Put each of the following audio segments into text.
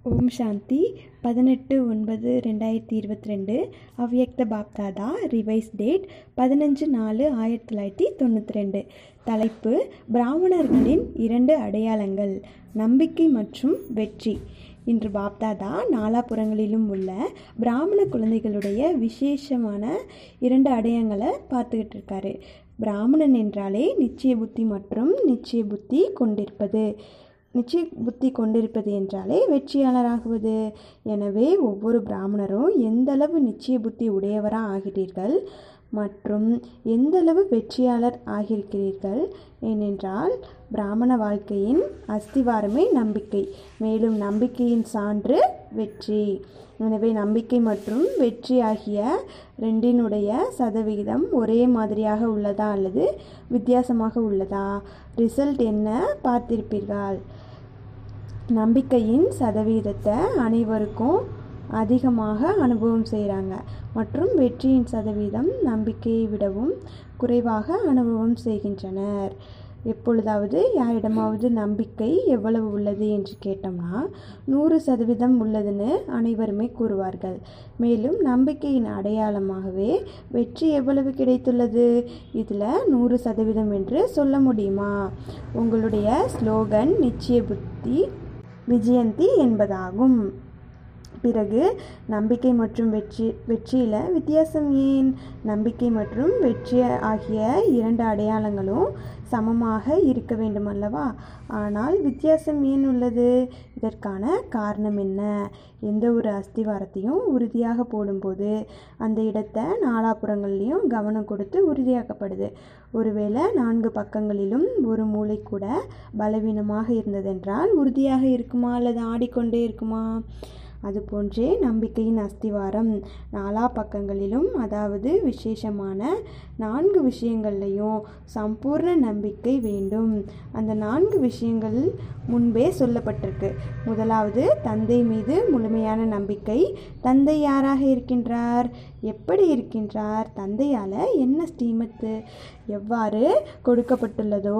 ஓம் சாந்தி பதினெட்டு ஒன்பது ரெண்டாயிரத்தி இருபத்தி ரெண்டு அவ்யக்த பாப்தாதா ரிவைஸ் டேட் பதினஞ்சு நாலு ஆயிரத்தி தொள்ளாயிரத்தி தொண்ணூற்றி ரெண்டு தலைப்பு பிராமணர்களின் இரண்டு அடையாளங்கள் நம்பிக்கை மற்றும் வெற்றி இன்று பாப்தாதா நாலாபுறங்களிலும் உள்ள பிராமண குழந்தைகளுடைய விசேஷமான இரண்டு அடையாளங்களை பார்த்துக்கிட்டு இருக்காரு பிராமணன் என்றாலே நிச்சய புத்தி மற்றும் நிச்சய புத்தி கொண்டிருப்பது நிச்சய புத்தி கொண்டிருப்பது என்றாலே வெற்றியாளராகுவது எனவே ஒவ்வொரு பிராமணரும் எந்தளவு நிச்சய புத்தி உடையவராக ஆகிறீர்கள் மற்றும் எந்தளவு வெற்றியாளர் ஆகியிருக்கிறீர்கள் ஏனென்றால் பிராமண வாழ்க்கையின் அஸ்திவாரமே நம்பிக்கை மேலும் நம்பிக்கையின் சான்று வெற்றி எனவே நம்பிக்கை மற்றும் வெற்றி ஆகிய ரெண்டினுடைய சதவிகிதம் ஒரே மாதிரியாக உள்ளதா அல்லது வித்தியாசமாக உள்ளதா ரிசல்ட் என்ன பார்த்திருப்பீர்கள் நம்பிக்கையின் சதவீதத்தை அனைவருக்கும் அதிகமாக அனுபவம் செய்கிறாங்க மற்றும் வெற்றியின் சதவீதம் நம்பிக்கையை விடவும் குறைவாக அனுபவம் செய்கின்றனர் எப்பொழுதாவது யாரிடமாவது நம்பிக்கை எவ்வளவு உள்ளது என்று கேட்டோம்னா நூறு சதவீதம் உள்ளதுன்னு அனைவருமே கூறுவார்கள் மேலும் நம்பிக்கையின் அடையாளமாகவே வெற்றி எவ்வளவு கிடைத்துள்ளது இதில் நூறு சதவீதம் என்று சொல்ல முடியுமா உங்களுடைய ஸ்லோகன் நிச்சய புத்தி விஜயந்தி என்பதாகும் பிறகு நம்பிக்கை மற்றும் வெற்றி வெற்றியில் வித்தியாசம் ஏன் நம்பிக்கை மற்றும் வெற்றி ஆகிய இரண்டு அடையாளங்களும் சமமாக இருக்க வேண்டும் அல்லவா ஆனால் வித்தியாசம் ஏன் உள்ளது இதற்கான காரணம் என்ன எந்த ஒரு அஸ்திவாரத்தையும் உறுதியாக போடும்போது அந்த இடத்தை நாலாபுறங்கள்லேயும் கவனம் கொடுத்து உறுதியாக்கப்படுது ஒருவேளை நான்கு பக்கங்களிலும் ஒரு மூளை கூட பலவீனமாக இருந்ததென்றால் உறுதியாக இருக்குமா அல்லது ஆடிக்கொண்டே இருக்குமா அதுபோன்றே நம்பிக்கையின் அஸ்திவாரம் நாலா பக்கங்களிலும் அதாவது விசேஷமான நான்கு விஷயங்கள்லையும் சம்பூர்ண நம்பிக்கை வேண்டும் அந்த நான்கு விஷயங்கள் முன்பே சொல்லப்பட்டிருக்கு முதலாவது தந்தை மீது முழுமையான நம்பிக்கை தந்தை யாராக இருக்கின்றார் எப்படி இருக்கின்றார் தந்தையால் என்ன ஸ்ரீமத்து எவ்வாறு கொடுக்கப்பட்டுள்ளதோ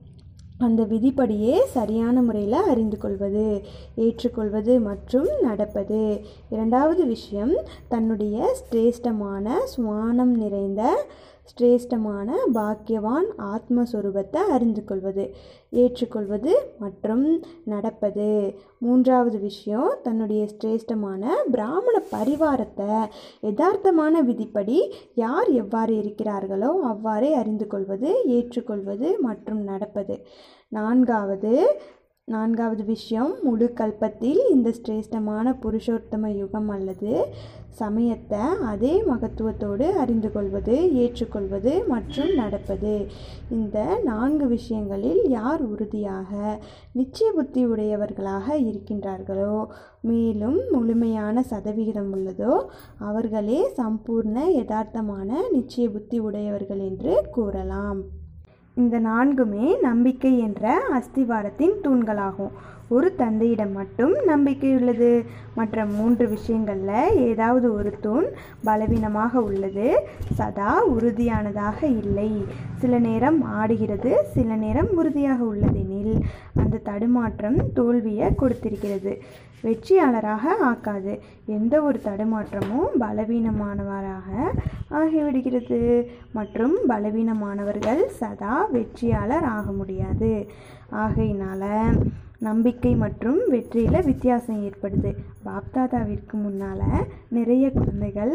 அந்த விதிப்படியே சரியான முறையில் அறிந்து கொள்வது ஏற்றுக்கொள்வது மற்றும் நடப்பது இரண்டாவது விஷயம் தன்னுடைய சிரேஷ்டமான சுவானம் நிறைந்த சிரேஷ்டமான பாக்கியவான் ஆத்மஸ்வரூபத்தை அறிந்து கொள்வது ஏற்றுக்கொள்வது மற்றும் நடப்பது மூன்றாவது விஷயம் தன்னுடைய சிரேஷ்டமான பிராமண பரிவாரத்தை யதார்த்தமான விதிப்படி யார் எவ்வாறு இருக்கிறார்களோ அவ்வாறே அறிந்து கொள்வது ஏற்றுக்கொள்வது மற்றும் நடப்பது நான்காவது நான்காவது விஷயம் முழு கல்பத்தில் இந்த சிரேஷ்டமான புருஷோத்தம யுகம் அல்லது சமயத்தை அதே மகத்துவத்தோடு அறிந்து கொள்வது ஏற்றுக்கொள்வது மற்றும் நடப்பது இந்த நான்கு விஷயங்களில் யார் உறுதியாக நிச்சய புத்தி உடையவர்களாக இருக்கின்றார்களோ மேலும் முழுமையான சதவிகிதம் உள்ளதோ அவர்களே சம்பூர்ண யதார்த்தமான நிச்சய புத்தி உடையவர்கள் என்று கூறலாம் இந்த நான்குமே நம்பிக்கை என்ற அஸ்திவாரத்தின் தூண்களாகும் ஒரு தந்தையிடம் மட்டும் நம்பிக்கை உள்ளது மற்ற மூன்று விஷயங்களில் ஏதாவது ஒரு தூண் பலவீனமாக உள்ளது சதா உறுதியானதாக இல்லை சில நேரம் ஆடுகிறது சில நேரம் உறுதியாக உள்ளதெனில் அந்த தடுமாற்றம் தோல்வியை கொடுத்திருக்கிறது வெற்றியாளராக ஆக்காது எந்த ஒரு தடுமாற்றமும் பலவீனமானவராக ஆகிவிடுகிறது மற்றும் பலவீனமானவர்கள் சதா வெற்றியாளர் ஆக முடியாது ஆகையினால நம்பிக்கை மற்றும் வெற்றியில் வித்தியாசம் ஏற்படுது பாப்தாதாவிற்கு முன்னால் நிறைய குழந்தைகள்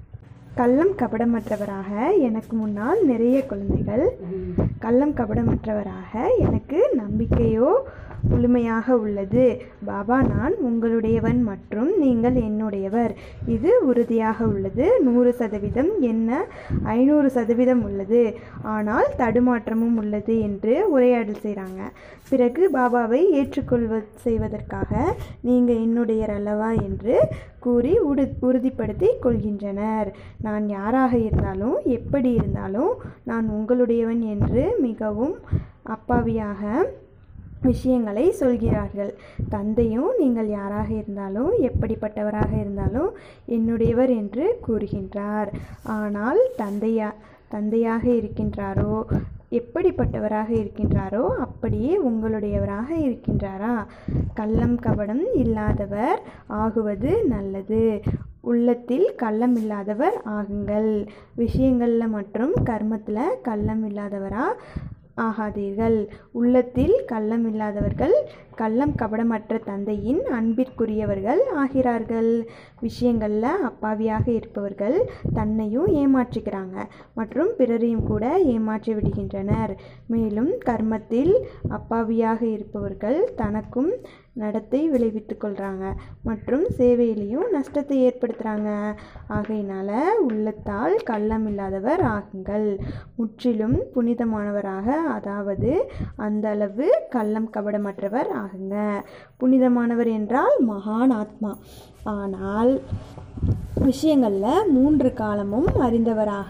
கள்ளம் கபடமற்றவராக எனக்கு முன்னால் நிறைய குழந்தைகள் கள்ளம் கபடமற்றவராக எனக்கு நம்பிக்கையோ முழுமையாக உள்ளது பாபா நான் உங்களுடையவன் மற்றும் நீங்கள் என்னுடையவர் இது உறுதியாக உள்ளது நூறு சதவீதம் என்ன ஐநூறு சதவீதம் உள்ளது ஆனால் தடுமாற்றமும் உள்ளது என்று உரையாடல் செய்கிறாங்க பிறகு பாபாவை ஏற்றுக்கொள்வ செய்வதற்காக நீங்கள் என்னுடையர் அல்லவா என்று கூறி உடு உறுதிப்படுத்தி கொள்கின்றனர் நான் யாராக இருந்தாலும் எப்படி இருந்தாலும் நான் உங்களுடையவன் என்று மிகவும் அப்பாவியாக விஷயங்களை சொல்கிறார்கள் தந்தையும் நீங்கள் யாராக இருந்தாலும் எப்படிப்பட்டவராக இருந்தாலும் என்னுடையவர் என்று கூறுகின்றார் ஆனால் தந்தையா தந்தையாக இருக்கின்றாரோ எப்படிப்பட்டவராக இருக்கின்றாரோ அப்படியே உங்களுடையவராக இருக்கின்றாரா கள்ளம் கபடம் இல்லாதவர் ஆகுவது நல்லது உள்ளத்தில் கள்ளம் இல்லாதவர் ஆகுங்கள் விஷயங்களில் மற்றும் கர்மத்தில் கள்ளம் இல்லாதவரா ஆகாதீர்கள் உள்ளத்தில் கள்ளம் இல்லாதவர்கள் கள்ளம் கபடமற்ற தந்தையின் அன்பிற்குரியவர்கள் ஆகிறார்கள் விஷயங்களில் அப்பாவியாக இருப்பவர்கள் தன்னையும் ஏமாற்றிக்கிறாங்க மற்றும் பிறரையும் கூட ஏமாற்றி விடுகின்றனர் மேலும் கர்மத்தில் அப்பாவியாக இருப்பவர்கள் தனக்கும் நடத்தை விளைவித்துக் கொள்கிறாங்க மற்றும் சேவையிலையும் நஷ்டத்தை ஏற்படுத்துகிறாங்க ஆகையினால உள்ளத்தால் கள்ளம் இல்லாதவர் ஆகுங்கள் முற்றிலும் புனிதமானவராக அதாவது அந்த அளவு கள்ளம் கபடமற்றவர் ஆகுங்க புனிதமானவர் என்றால் மகான் ஆத்மா ஆனால் விஷயங்களில் மூன்று காலமும் அறிந்தவராக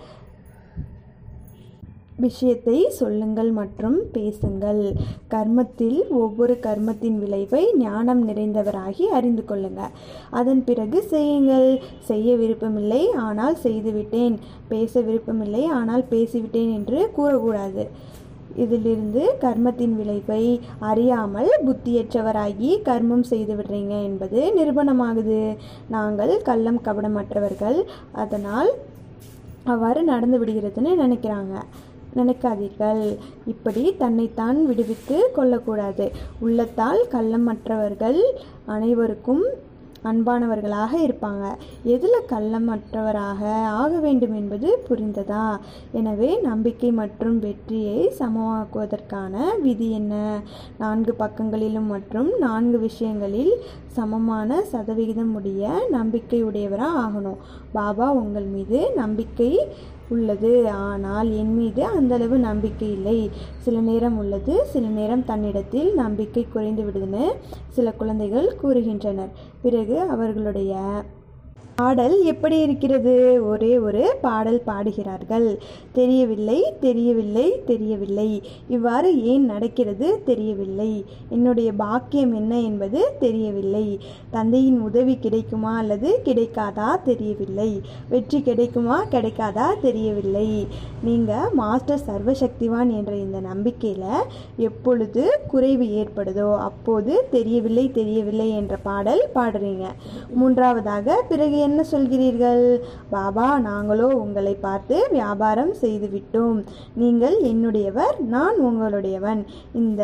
விஷயத்தை சொல்லுங்கள் மற்றும் பேசுங்கள் கர்மத்தில் ஒவ்வொரு கர்மத்தின் விளைவை ஞானம் நிறைந்தவராகி அறிந்து கொள்ளுங்கள் அதன் பிறகு செய்யுங்கள் செய்ய விருப்பமில்லை ஆனால் செய்துவிட்டேன் பேச விருப்பமில்லை ஆனால் பேசிவிட்டேன் என்று கூறக்கூடாது இதிலிருந்து கர்மத்தின் விளைவை அறியாமல் புத்தியற்றவராகி கர்மம் செய்து விடுறீங்க என்பது நிரூபணமாகுது நாங்கள் கள்ளம் கபடமற்றவர்கள் அதனால் அவ்வாறு நடந்து விடுகிறதுன்னு நினைக்கிறாங்க நினைக்காதீர்கள் இப்படி தன்னைத்தான் விடுவித்து கொள்ளக்கூடாது உள்ளத்தால் கள்ளமற்றவர்கள் அனைவருக்கும் அன்பானவர்களாக இருப்பாங்க எதில் கள்ளமற்றவராக ஆக வேண்டும் என்பது புரிந்ததா எனவே நம்பிக்கை மற்றும் வெற்றியை சமமாக்குவதற்கான விதி என்ன நான்கு பக்கங்களிலும் மற்றும் நான்கு விஷயங்களில் சமமான சதவிகிதம் உடைய நம்பிக்கை உடையவராக ஆகணும் பாபா உங்கள் மீது நம்பிக்கை உள்ளது ஆனால் என் மீது அந்தளவு நம்பிக்கை இல்லை சில நேரம் உள்ளது சில நேரம் தன்னிடத்தில் நம்பிக்கை குறைந்து விடுதுன்னு சில குழந்தைகள் கூறுகின்றனர் பிறகு அவர்களுடைய பாடல் எப்படி இருக்கிறது ஒரே ஒரு பாடல் பாடுகிறார்கள் தெரியவில்லை தெரியவில்லை தெரியவில்லை இவ்வாறு ஏன் நடக்கிறது தெரியவில்லை என்னுடைய பாக்கியம் என்ன என்பது தெரியவில்லை தந்தையின் உதவி கிடைக்குமா அல்லது கிடைக்காதா தெரியவில்லை வெற்றி கிடைக்குமா கிடைக்காதா தெரியவில்லை நீங்கள் மாஸ்டர் சர்வசக்திவான் என்ற இந்த நம்பிக்கையில் எப்பொழுது குறைவு ஏற்படுதோ அப்போது தெரியவில்லை தெரியவில்லை என்ற பாடல் பாடுறீங்க மூன்றாவதாக பிறகு என்ன சொல்கிறீர்கள் பாபா நாங்களோ உங்களை பார்த்து வியாபாரம் செய்துவிட்டோம் நீங்கள் என்னுடையவர் நான் உங்களுடையவன் இந்த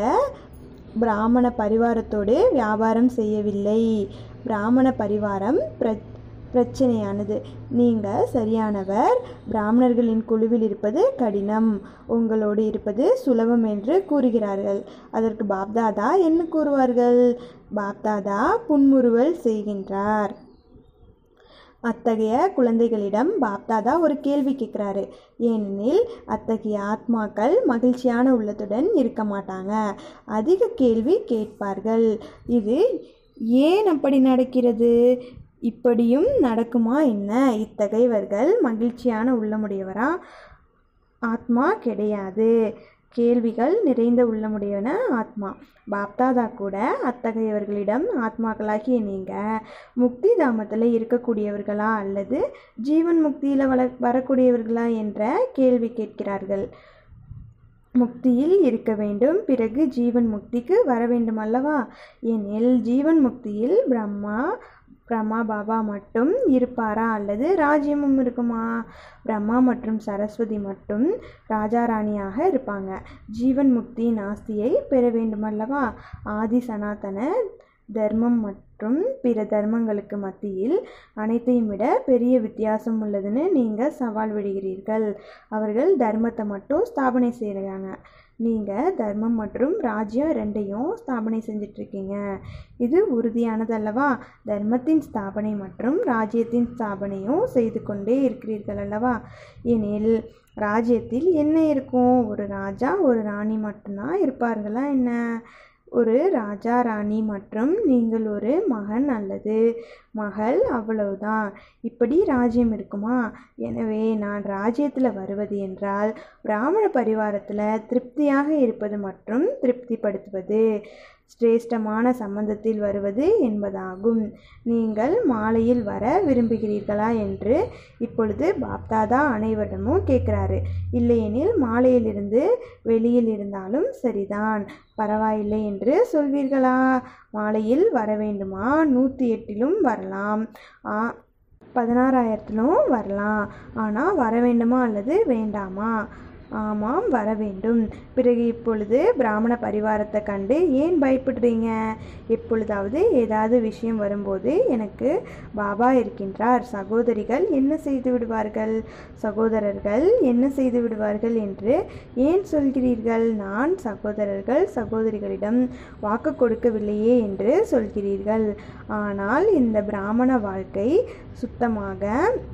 பிராமண பரிவாரத்தோடு வியாபாரம் செய்யவில்லை பிராமண பரிவாரம் பிர பிரச்சனையானது நீங்கள் சரியானவர் பிராமணர்களின் குழுவில் இருப்பது கடினம் உங்களோடு இருப்பது சுலபம் என்று கூறுகிறார்கள் அதற்கு பாப்தாதா என்ன கூறுவார்கள் பாப்தாதா புன்முறுவல் செய்கின்றார் அத்தகைய குழந்தைகளிடம் பாப்தாதா ஒரு கேள்வி கேட்குறாரு ஏனெனில் அத்தகைய ஆத்மாக்கள் மகிழ்ச்சியான உள்ளத்துடன் இருக்க மாட்டாங்க அதிக கேள்வி கேட்பார்கள் இது ஏன் அப்படி நடக்கிறது இப்படியும் நடக்குமா என்ன இத்தகையவர்கள் மகிழ்ச்சியான உள்ளமுடையவரா ஆத்மா கிடையாது கேள்விகள் நிறைந்த உள்ளமுடையவன ஆத்மா பாப்தாதா கூட அத்தகையவர்களிடம் ஆத்மாக்களாகிய நீங்கள் முக்தி தாமத்தில் இருக்கக்கூடியவர்களா அல்லது ஜீவன் முக்தியில் வள வரக்கூடியவர்களா என்ற கேள்வி கேட்கிறார்கள் முக்தியில் இருக்க வேண்டும் பிறகு ஜீவன் முக்திக்கு வர வேண்டும் அல்லவா ஏனெனில் ஜீவன் முக்தியில் பிரம்மா பிரம்மா பாபா மட்டும் இருப்பாரா அல்லது ராஜ்யமும் இருக்குமா பிரம்மா மற்றும் சரஸ்வதி மட்டும் ராஜா ராணியாக இருப்பாங்க ஜீவன் முக்தி நாஸ்தியை பெற வேண்டுமல்லவா ஆதி சனாதன தர்மம் மற்றும் பிற தர்மங்களுக்கு மத்தியில் அனைத்தையும் விட பெரிய வித்தியாசம் உள்ளதுன்னு நீங்கள் சவால் விடுகிறீர்கள் அவர்கள் தர்மத்தை மட்டும் ஸ்தாபனை செய்கிறாங்க நீங்கள் தர்மம் மற்றும் ராஜ்யம் ரெண்டையும் ஸ்தாபனை செஞ்சிட்ருக்கீங்க இது உறுதியானது அல்லவா தர்மத்தின் ஸ்தாபனை மற்றும் ராஜ்யத்தின் ஸ்தாபனையும் செய்து கொண்டே இருக்கிறீர்கள் அல்லவா எனில் ராஜ்யத்தில் என்ன இருக்கும் ஒரு ராஜா ஒரு ராணி மட்டும்தான் இருப்பார்களா என்ன ஒரு ராஜா ராணி மற்றும் நீங்கள் ஒரு மகன் அல்லது மகள் அவ்வளவுதான் இப்படி ராஜ்யம் இருக்குமா எனவே நான் ராஜ்யத்தில் வருவது என்றால் பிராமண பரிவாரத்தில் திருப்தியாக இருப்பது மற்றும் திருப்திப்படுத்துவது சிரேஷ்டமான சம்பந்தத்தில் வருவது என்பதாகும் நீங்கள் மாலையில் வர விரும்புகிறீர்களா என்று இப்பொழுது பாப்தாதா அனைவரிடமும் கேட்குறாரு இல்லையெனில் மாலையிலிருந்து வெளியில் இருந்தாலும் சரிதான் பரவாயில்லை என்று சொல்வீர்களா மாலையில் வர வேண்டுமா நூற்றி எட்டிலும் வரலாம் ஆ பதினாறாயிரத்திலும் வரலாம் ஆனால் வர வேண்டுமா அல்லது வேண்டாமா ஆமாம் வர வேண்டும் பிறகு இப்பொழுது பிராமண பரிவாரத்தை கண்டு ஏன் பயப்படுறீங்க எப்பொழுதாவது ஏதாவது விஷயம் வரும்போது எனக்கு பாபா இருக்கின்றார் சகோதரிகள் என்ன செய்து விடுவார்கள் சகோதரர்கள் என்ன செய்து விடுவார்கள் என்று ஏன் சொல்கிறீர்கள் நான் சகோதரர்கள் சகோதரிகளிடம் வாக்கு கொடுக்கவில்லையே என்று சொல்கிறீர்கள் ஆனால் இந்த பிராமண வாழ்க்கை சுத்தமாக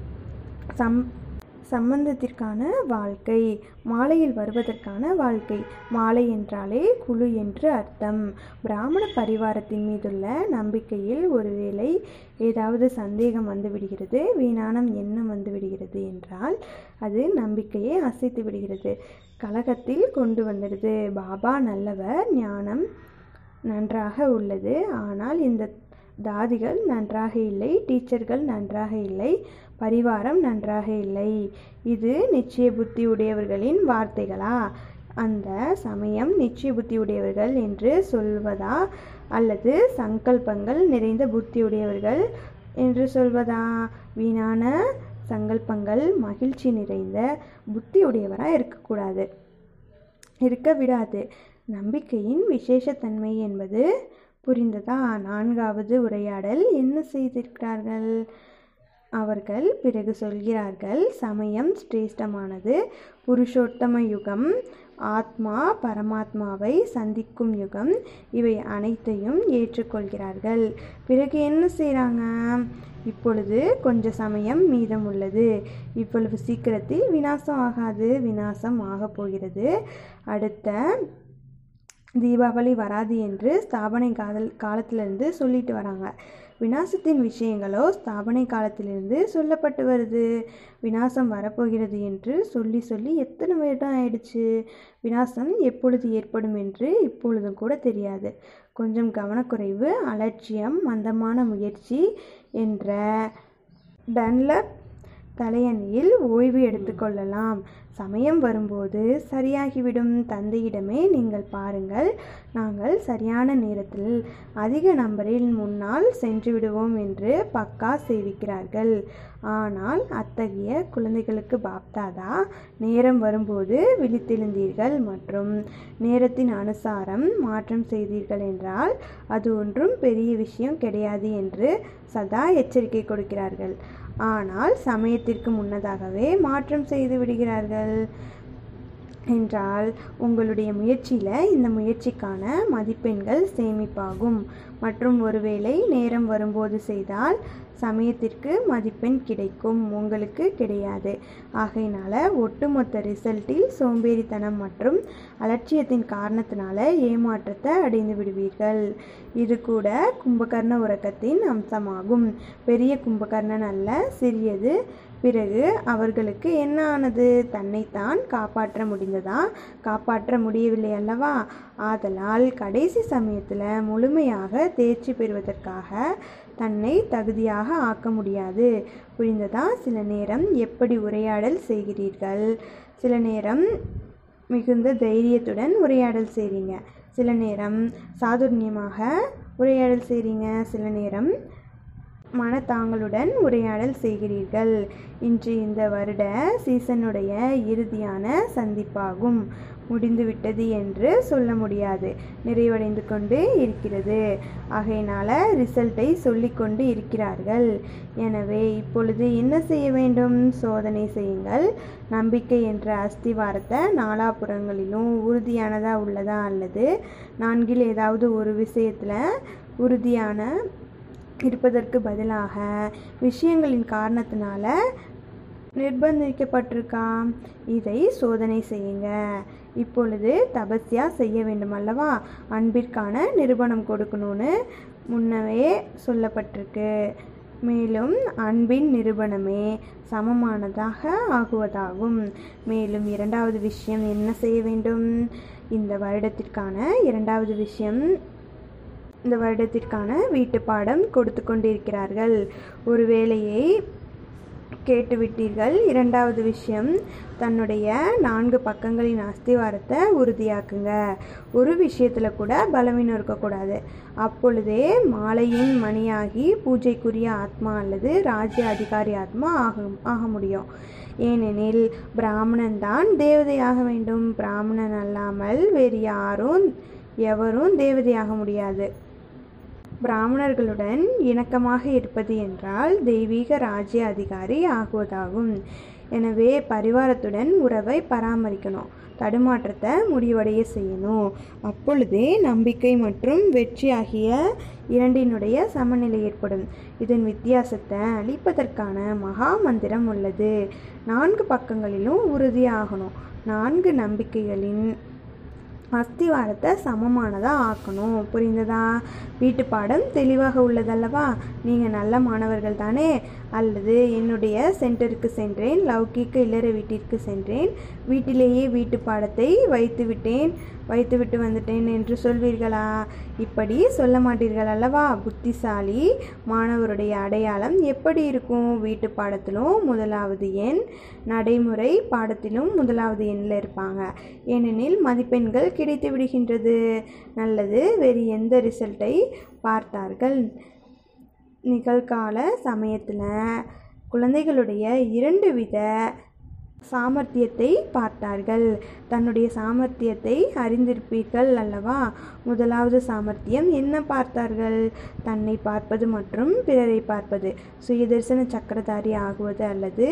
சம் சம்பந்தத்திற்கான வாழ்க்கை மாலையில் வருவதற்கான வாழ்க்கை மாலை என்றாலே குழு என்று அர்த்தம் பிராமண பரிவாரத்தின் மீதுள்ள நம்பிக்கையில் ஒருவேளை ஏதாவது சந்தேகம் வந்து விடுகிறது வீணானம் எண்ணம் வந்து விடுகிறது என்றால் அது நம்பிக்கையை அசைத்து விடுகிறது கலகத்தில் கொண்டு வந்துடுது பாபா நல்லவர் ஞானம் நன்றாக உள்ளது ஆனால் இந்த தாதிகள் நன்றாக இல்லை டீச்சர்கள் நன்றாக இல்லை பரிவாரம் நன்றாக இல்லை இது நிச்சய புத்தி உடையவர்களின் வார்த்தைகளா அந்த சமயம் நிச்சய புத்தி உடையவர்கள் என்று சொல்வதா அல்லது சங்கல்பங்கள் நிறைந்த புத்தி உடையவர்கள் என்று சொல்வதா வீணான சங்கல்பங்கள் மகிழ்ச்சி நிறைந்த புத்தி உடையவராக இருக்கக்கூடாது இருக்க விடாது நம்பிக்கையின் விசேஷத்தன்மை என்பது புரிந்ததா நான்காவது உரையாடல் என்ன செய்திருக்கிறார்கள் அவர்கள் பிறகு சொல்கிறார்கள் சமயம் சிரேஷ்டமானது புருஷோத்தம யுகம் ஆத்மா பரமாத்மாவை சந்திக்கும் யுகம் இவை அனைத்தையும் ஏற்றுக்கொள்கிறார்கள் பிறகு என்ன செய்கிறாங்க இப்பொழுது கொஞ்ச சமயம் மீதம் உள்ளது இவ்வளவு சீக்கிரத்தில் விநாசம் ஆகாது விநாசம் ஆகப் போகிறது அடுத்த தீபாவளி வராது என்று ஸ்தாபனை காதல் காலத்திலிருந்து சொல்லிட்டு வராங்க விநாசத்தின் விஷயங்களோ ஸ்தாபனை காலத்திலிருந்து சொல்லப்பட்டு வருது விநாசம் வரப்போகிறது என்று சொல்லி சொல்லி எத்தனை வருடம் ஆயிடுச்சு விநாசம் எப்பொழுது ஏற்படும் என்று இப்பொழுதும் கூட தெரியாது கொஞ்சம் கவனக்குறைவு அலட்சியம் மந்தமான முயற்சி என்ற டன்லப் தலையணியில் ஓய்வு எடுத்துக்கொள்ளலாம் சமயம் வரும்போது சரியாகிவிடும் தந்தையிடமே நீங்கள் பாருங்கள் நாங்கள் சரியான நேரத்தில் அதிக நம்பரில் முன்னால் சென்று விடுவோம் என்று பக்கா சேவிக்கிறார்கள் ஆனால் அத்தகைய குழந்தைகளுக்கு பாப்தாதா நேரம் வரும்போது விழித்தெழுந்தீர்கள் மற்றும் நேரத்தின் அனுசாரம் மாற்றம் செய்தீர்கள் என்றால் அது ஒன்றும் பெரிய விஷயம் கிடையாது என்று சதா எச்சரிக்கை கொடுக்கிறார்கள் ஆனால் சமயத்திற்கு முன்னதாகவே மாற்றம் செய்து விடுகிறார்கள் என்றால் உங்களுடைய முயற்சியில் இந்த முயற்சிக்கான மதிப்பெண்கள் சேமிப்பாகும் மற்றும் ஒருவேளை நேரம் வரும்போது செய்தால் சமயத்திற்கு மதிப்பெண் கிடைக்கும் உங்களுக்கு கிடையாது ஆகையினால ஒட்டுமொத்த ரிசல்ட்டில் சோம்பேறித்தனம் மற்றும் அலட்சியத்தின் காரணத்தினால ஏமாற்றத்தை அடைந்து விடுவீர்கள் இது கூட கும்பகர்ண உறக்கத்தின் அம்சமாகும் பெரிய கும்பகர்ணன் அல்ல சிறியது பிறகு அவர்களுக்கு என்ன ஆனது தன்னைத்தான் காப்பாற்ற முடிந்ததா காப்பாற்ற முடியவில்லை அல்லவா ஆதலால் கடைசி சமயத்தில் முழுமையாக தேர்ச்சி பெறுவதற்காக தன்னை தகுதியாக ஆக்க முடியாது புரிந்ததா சில நேரம் எப்படி உரையாடல் செய்கிறீர்கள் சில நேரம் மிகுந்த தைரியத்துடன் உரையாடல் செய்கிறீங்க சில நேரம் சாதுர்ணியமாக உரையாடல் செய்கிறீங்க சில நேரம் மனத்தாங்களுடன் உரையாடல் செய்கிறீர்கள் இன்று இந்த வருட சீசனுடைய இறுதியான சந்திப்பாகும் முடிந்துவிட்டது என்று சொல்ல முடியாது நிறைவடைந்து கொண்டு இருக்கிறது ஆகையினால ரிசல்ட்டை சொல்லிக்கொண்டு இருக்கிறார்கள் எனவே இப்பொழுது என்ன செய்ய வேண்டும் சோதனை செய்யுங்கள் நம்பிக்கை என்ற அஸ்திவாரத்தை நாலாபுறங்களிலும் உறுதியானதாக உள்ளதா அல்லது நான்கில் ஏதாவது ஒரு விஷயத்தில் உறுதியான இருப்பதற்கு பதிலாக விஷயங்களின் காரணத்தினால நிர்பந்திக்கப்பட்டிருக்கா இதை சோதனை செய்யுங்க இப்பொழுது தபஸ்யா செய்ய வேண்டும் அல்லவா அன்பிற்கான நிரூபணம் கொடுக்கணும்னு முன்னவே சொல்லப்பட்டிருக்கு மேலும் அன்பின் நிரூபணமே சமமானதாக ஆகுவதாகும் மேலும் இரண்டாவது விஷயம் என்ன செய்ய வேண்டும் இந்த வருடத்திற்கான இரண்டாவது விஷயம் இந்த வருடத்திற்கான வீட்டு பாடம் கொடுத்து கொண்டிருக்கிறார்கள் ஒரு வேலையை கேட்டுவிட்டீர்கள் இரண்டாவது விஷயம் தன்னுடைய நான்கு பக்கங்களின் அஸ்திவாரத்தை உறுதியாக்குங்க ஒரு விஷயத்தில் கூட பலவீனம் இருக்கக்கூடாது அப்பொழுதே மாலையின் மணியாகி பூஜைக்குரிய ஆத்மா அல்லது ராஜ்ய அதிகாரி ஆத்மா ஆக ஆக முடியும் ஏனெனில் பிராமணன் தான் தேவதையாக வேண்டும் பிராமணன் அல்லாமல் வேறு யாரும் எவரும் தேவதையாக முடியாது பிராமணர்களுடன் இணக்கமாக இருப்பது என்றால் தெய்வீக ராஜ்ய அதிகாரி ஆகுவதாகும் எனவே பரிவாரத்துடன் உறவை பராமரிக்கணும் தடுமாற்றத்தை முடிவடைய செய்யணும் அப்பொழுதே நம்பிக்கை மற்றும் வெற்றி ஆகிய இரண்டினுடைய சமநிலை ஏற்படும் இதன் வித்தியாசத்தை அளிப்பதற்கான மகா மந்திரம் உள்ளது நான்கு பக்கங்களிலும் உறுதியாகணும் நான்கு நம்பிக்கைகளின் அஸ்திவாரத்தை சமமானதாக ஆக்கணும் புரிந்ததா வீட்டு பாடம் தெளிவாக உள்ளதல்லவா நீங்கள் நல்ல மாணவர்கள் தானே அல்லது என்னுடைய சென்டருக்கு சென்றேன் லௌகிக்க இல்லற வீட்டிற்கு சென்றேன் வீட்டிலேயே வீட்டு பாடத்தை வைத்து விட்டேன் வைத்துவிட்டு வந்துட்டேன் என்று சொல்வீர்களா இப்படி சொல்ல மாட்டீர்கள் அல்லவா புத்திசாலி மாணவருடைய அடையாளம் எப்படி இருக்கும் வீட்டு பாடத்திலும் முதலாவது எண் நடைமுறை பாடத்திலும் முதலாவது எண்ணில் இருப்பாங்க ஏனெனில் மதிப்பெண்கள் கிடைத்து விடுகின்றது நல்லது வேறு எந்த ரிசல்ட்டை பார்த்தார்கள் நிகழ்கால சமயத்தில் குழந்தைகளுடைய இரண்டு வித சாமர்த்தியத்தை பார்த்தார்கள் தன்னுடைய சாமர்த்தியத்தை அறிந்திருப்பீர்கள் அல்லவா முதலாவது சாமர்த்தியம் என்ன பார்த்தார்கள் தன்னை பார்ப்பது மற்றும் பிறரை பார்ப்பது சுயதர்சன சக்கரதாரி ஆகுவது அல்லது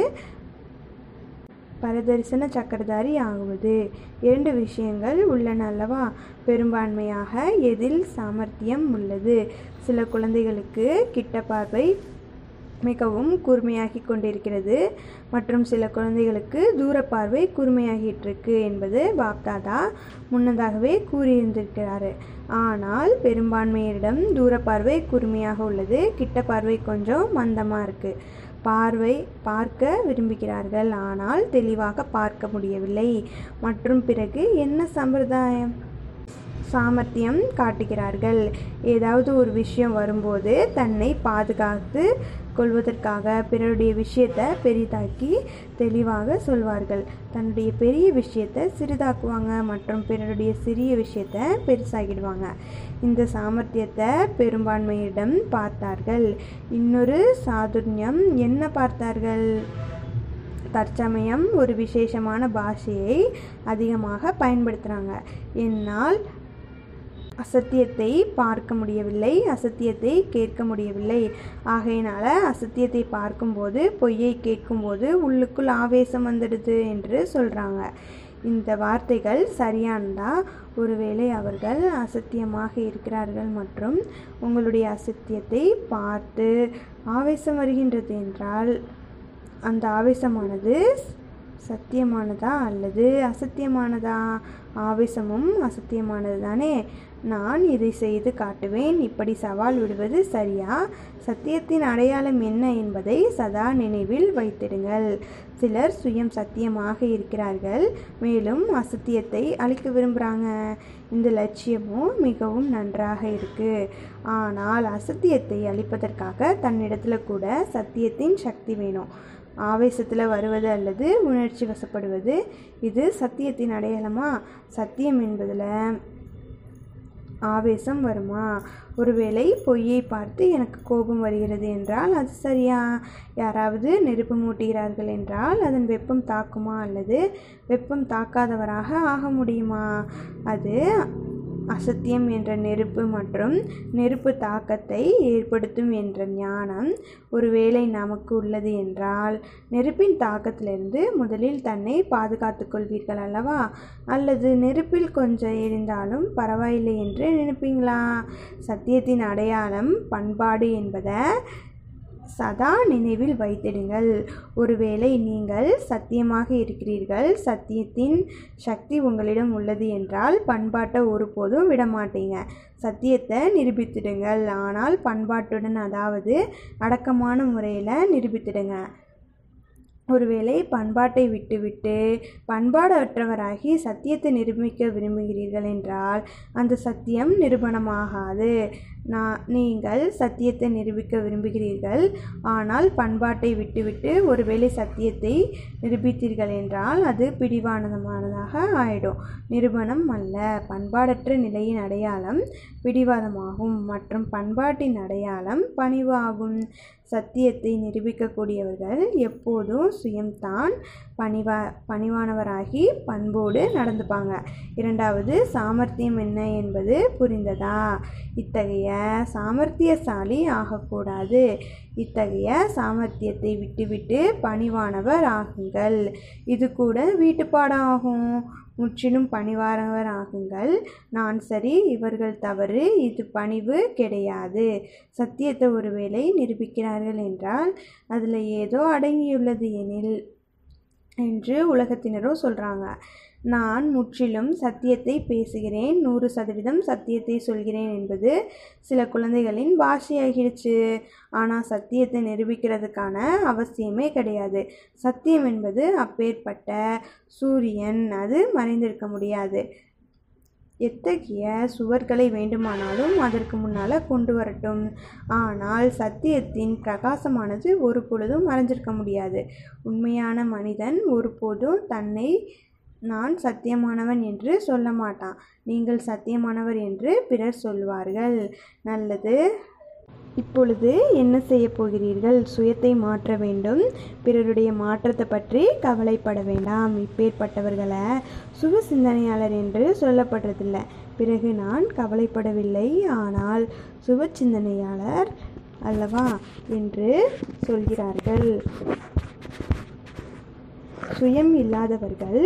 பரதரிசன சக்கரதாரி ஆகுவது இரண்டு விஷயங்கள் உள்ளன அல்லவா பெரும்பான்மையாக எதில் சாமர்த்தியம் உள்ளது சில குழந்தைகளுக்கு கிட்ட பார்வை மிகவும் கூர்மையாகி கொண்டிருக்கிறது மற்றும் சில குழந்தைகளுக்கு தூர பார்வை கூர்மையாகிட்டிருக்கு என்பது பாப்தாதா முன்னதாகவே கூறியிருந்திருக்கிறாரு ஆனால் பெரும்பான்மையரிடம் தூர பார்வை கூர்மையாக உள்ளது கிட்ட பார்வை கொஞ்சம் மந்தமாக இருக்குது பார்வை பார்க்க விரும்புகிறார்கள் ஆனால் தெளிவாக பார்க்க முடியவில்லை மற்றும் பிறகு என்ன சம்பிரதாயம் சாமர்த்தியம் காட்டுகிறார்கள் ஏதாவது ஒரு விஷயம் வரும்போது தன்னை பாதுகாத்து கொள்வதற்காக பிறருடைய விஷயத்தை பெரிதாக்கி தெளிவாக சொல்வார்கள் தன்னுடைய பெரிய விஷயத்தை சிறிதாக்குவாங்க மற்றும் பிறருடைய சிறிய விஷயத்தை பெருசாகிடுவாங்க இந்த சாமர்த்தியத்தை பெரும்பான்மையிடம் பார்த்தார்கள் இன்னொரு சாதுர்யம் என்ன பார்த்தார்கள் தற்சமயம் ஒரு விசேஷமான பாஷையை அதிகமாக பயன்படுத்துகிறாங்க என்னால் அசத்தியத்தை பார்க்க முடியவில்லை அசத்தியத்தை கேட்க முடியவில்லை ஆகையினால அசத்தியத்தை பார்க்கும்போது பொய்யை கேட்கும்போது உள்ளுக்குள் ஆவேசம் வந்துடுது என்று சொல்கிறாங்க இந்த வார்த்தைகள் சரியானதா ஒருவேளை அவர்கள் அசத்தியமாக இருக்கிறார்கள் மற்றும் உங்களுடைய அசத்தியத்தை பார்த்து ஆவேசம் வருகின்றது என்றால் அந்த ஆவேசமானது சத்தியமானதா அல்லது அசத்தியமானதா ஆவேசமும் அசத்தியமானது தானே நான் இதை செய்து காட்டுவேன் இப்படி சவால் விடுவது சரியா சத்தியத்தின் அடையாளம் என்ன என்பதை சதா நினைவில் வைத்திடுங்கள் சிலர் சுயம் சத்தியமாக இருக்கிறார்கள் மேலும் அசத்தியத்தை அழிக்க விரும்புகிறாங்க இந்த லட்சியமும் மிகவும் நன்றாக இருக்கு ஆனால் அசத்தியத்தை அழிப்பதற்காக தன்னிடத்துல கூட சத்தியத்தின் சக்தி வேணும் ஆவேசத்தில் வருவது அல்லது உணர்ச்சி வசப்படுவது இது சத்தியத்தின் அடையாளமா சத்தியம் என்பதில் ஆவேசம் வருமா ஒருவேளை பொய்யை பார்த்து எனக்கு கோபம் வருகிறது என்றால் அது சரியா யாராவது நெருப்பு மூட்டுகிறார்கள் என்றால் அதன் வெப்பம் தாக்குமா அல்லது வெப்பம் தாக்காதவராக ஆக முடியுமா அது அசத்தியம் என்ற நெருப்பு மற்றும் நெருப்பு தாக்கத்தை ஏற்படுத்தும் என்ற ஞானம் ஒருவேளை நமக்கு உள்ளது என்றால் நெருப்பின் தாக்கத்திலிருந்து முதலில் தன்னை பாதுகாத்துக் கொள்வீர்கள் அல்லவா அல்லது நெருப்பில் கொஞ்சம் எரிந்தாலும் பரவாயில்லை என்று நினைப்பீங்களா சத்தியத்தின் அடையாளம் பண்பாடு என்பதை சதா நினைவில் வைத்திடுங்கள் ஒருவேளை நீங்கள் சத்தியமாக இருக்கிறீர்கள் சத்தியத்தின் சக்தி உங்களிடம் உள்ளது என்றால் பண்பாட்டை ஒருபோதும் விடமாட்டீங்க சத்தியத்தை நிரூபித்திடுங்கள் ஆனால் பண்பாட்டுடன் அதாவது அடக்கமான முறையில் நிரூபித்திடுங்க ஒருவேளை பண்பாட்டை விட்டுவிட்டு பண்பாடற்றவராகி சத்தியத்தை நிரூபிக்க விரும்புகிறீர்கள் என்றால் அந்த சத்தியம் நிரூபணமாகாது நான் நீங்கள் சத்தியத்தை நிரூபிக்க விரும்புகிறீர்கள் ஆனால் பண்பாட்டை விட்டுவிட்டு ஒருவேளை சத்தியத்தை நிரூபித்தீர்கள் என்றால் அது பிடிவாதமானதாக ஆயிடும் நிரூபணம் அல்ல பண்பாடற்ற நிலையின் அடையாளம் பிடிவாதமாகும் மற்றும் பண்பாட்டின் அடையாளம் பணிவாகும் சத்தியத்தை நிரூபிக்கக்கூடியவர்கள் எப்போதும் சுயம்தான் பணிவா பணிவானவராகி பண்போடு நடந்துப்பாங்க இரண்டாவது சாமர்த்தியம் என்ன என்பது புரிந்ததா இத்தகைய சாமர்த்தியசாலி ஆகக்கூடாது இத்தகைய சாமர்த்தியத்தை விட்டுவிட்டு பணிவானவர் ஆகுங்கள் இது கூட வீட்டுப்பாடம் ஆகும் முற்றிலும் பணிவானவர் ஆகுங்கள் நான் சரி இவர்கள் தவறு இது பணிவு கிடையாது சத்தியத்தை ஒருவேளை நிரூபிக்கிறார்கள் என்றால் அதில் ஏதோ அடங்கியுள்ளது எனில் என்று உலகத்தினரும் சொல்கிறாங்க நான் முற்றிலும் சத்தியத்தை பேசுகிறேன் நூறு சதவீதம் சத்தியத்தை சொல்கிறேன் என்பது சில குழந்தைகளின் பாஷையாகிடுச்சு ஆனால் சத்தியத்தை நிரூபிக்கிறதுக்கான அவசியமே கிடையாது சத்தியம் என்பது அப்பேற்பட்ட சூரியன் அது மறைந்திருக்க முடியாது எத்தகைய சுவர்களை வேண்டுமானாலும் அதற்கு முன்னால் கொண்டு வரட்டும் ஆனால் சத்தியத்தின் பிரகாசமானது ஒரு பொழுதும் மறைஞ்சிருக்க முடியாது உண்மையான மனிதன் ஒருபோதும் தன்னை நான் சத்தியமானவன் என்று சொல்ல மாட்டான் நீங்கள் சத்தியமானவர் என்று பிறர் சொல்வார்கள் நல்லது இப்பொழுது என்ன செய்ய போகிறீர்கள் சுயத்தை மாற்ற வேண்டும் பிறருடைய மாற்றத்தை பற்றி கவலைப்பட வேண்டாம் இப்பேற்பட்டவர்களை சுக சிந்தனையாளர் என்று சொல்லப்படுறதில்லை பிறகு நான் கவலைப்படவில்லை ஆனால் சுப சிந்தனையாளர் அல்லவா என்று சொல்கிறார்கள் சுயம் இல்லாதவர்கள்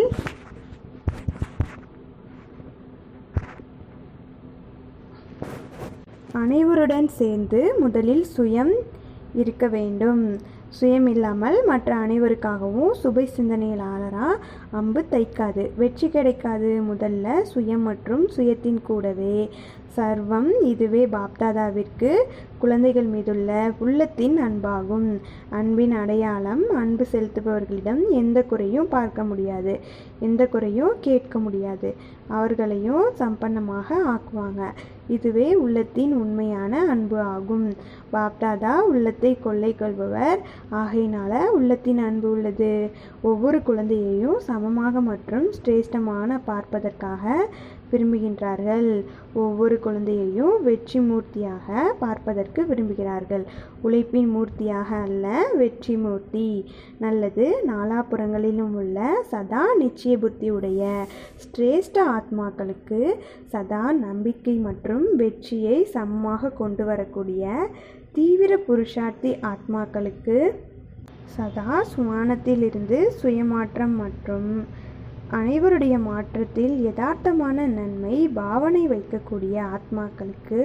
அனைவருடன் சேர்ந்து முதலில் சுயம் இருக்க வேண்டும் சுயம் இல்லாமல் மற்ற அனைவருக்காகவும் சுபை சிந்தனையாளராக அம்பு தைக்காது வெற்றி கிடைக்காது முதல்ல சுயம் மற்றும் சுயத்தின் கூடவே சர்வம் இதுவே பாப்தாதாவிற்கு குழந்தைகள் மீதுள்ள உள்ளத்தின் அன்பாகும் அன்பின் அடையாளம் அன்பு செலுத்துபவர்களிடம் எந்த குறையும் பார்க்க முடியாது எந்த குறையும் கேட்க முடியாது அவர்களையும் சம்பன்னமாக ஆக்குவாங்க இதுவே உள்ளத்தின் உண்மையான அன்பு ஆகும் பாப்தாதா உள்ளத்தை கொள்ளை கொள்பவர் ஆகையினால உள்ளத்தின் அன்பு உள்ளது ஒவ்வொரு குழந்தையையும் சமமாக மற்றும் சிரேஷ்டமான பார்ப்பதற்காக விரும்புகின்றார்கள் ஒவ்வொரு குழந்தையையும் வெற்றி மூர்த்தியாக பார்ப்பதற்கு விரும்புகிறார்கள் உழைப்பின் மூர்த்தியாக அல்ல வெற்றி மூர்த்தி நல்லது நாலாபுறங்களிலும் உள்ள சதா நிச்சய புத்தி உடைய சிரேஷ்ட ஆத்மாக்களுக்கு சதா நம்பிக்கை மற்றும் வெற்றியை சமமாக கொண்டு வரக்கூடிய தீவிர புருஷார்த்தி ஆத்மாக்களுக்கு சதா சுவானத்திலிருந்து சுயமாற்றம் மற்றும் அனைவருடைய மாற்றத்தில் யதார்த்தமான நன்மை பாவனை வைக்கக்கூடிய ஆத்மாக்களுக்கு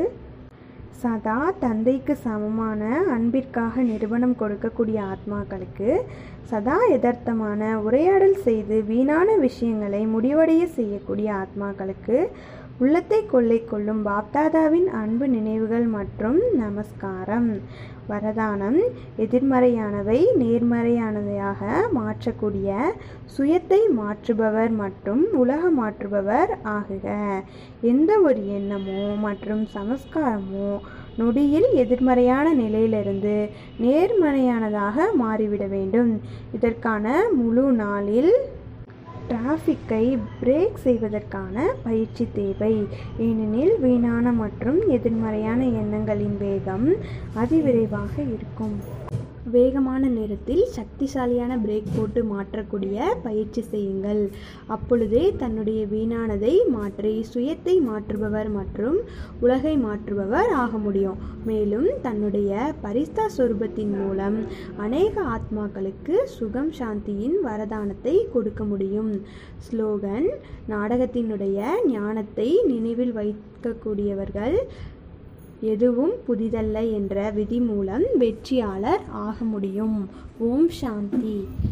சதா தந்தைக்கு சமமான அன்பிற்காக நிறுவனம் கொடுக்கக்கூடிய ஆத்மாக்களுக்கு சதா யதார்த்தமான உரையாடல் செய்து வீணான விஷயங்களை முடிவடைய செய்யக்கூடிய ஆத்மாக்களுக்கு உள்ளத்தை கொள்ளை கொள்ளும் பாப்தாதாவின் அன்பு நினைவுகள் மற்றும் நமஸ்காரம் வரதானம் எதிர்மறையானவை நேர்மறையானவையாக மாற்றக்கூடிய சுயத்தை மாற்றுபவர் மற்றும் உலக மாற்றுபவர் ஆகுக எந்த ஒரு எண்ணமோ மற்றும் சமஸ்காரமோ நொடியில் எதிர்மறையான நிலையிலிருந்து நேர்மறையானதாக மாறிவிட வேண்டும் இதற்கான முழு நாளில் டிராஃபிக்கை பிரேக் செய்வதற்கான பயிற்சி தேவை ஏனெனில் வீணான மற்றும் எதிர்மறையான எண்ணங்களின் வேகம் அதிவிரைவாக இருக்கும் வேகமான நேரத்தில் சக்திசாலியான பிரேக் போட்டு மாற்றக்கூடிய பயிற்சி செய்யுங்கள் அப்பொழுதே தன்னுடைய வீணானதை மாற்றி சுயத்தை மாற்றுபவர் மற்றும் உலகை மாற்றுபவர் ஆக முடியும் மேலும் தன்னுடைய பரிஸ்தா சொரூபத்தின் மூலம் அநேக ஆத்மாக்களுக்கு சுகம் சாந்தியின் வரதானத்தை கொடுக்க முடியும் ஸ்லோகன் நாடகத்தினுடைய ஞானத்தை நினைவில் வைக்கக்கூடியவர்கள் எதுவும் புதிதல்ல என்ற விதி மூலம் வெற்றியாளர் ஆக முடியும் ஓம் சாந்தி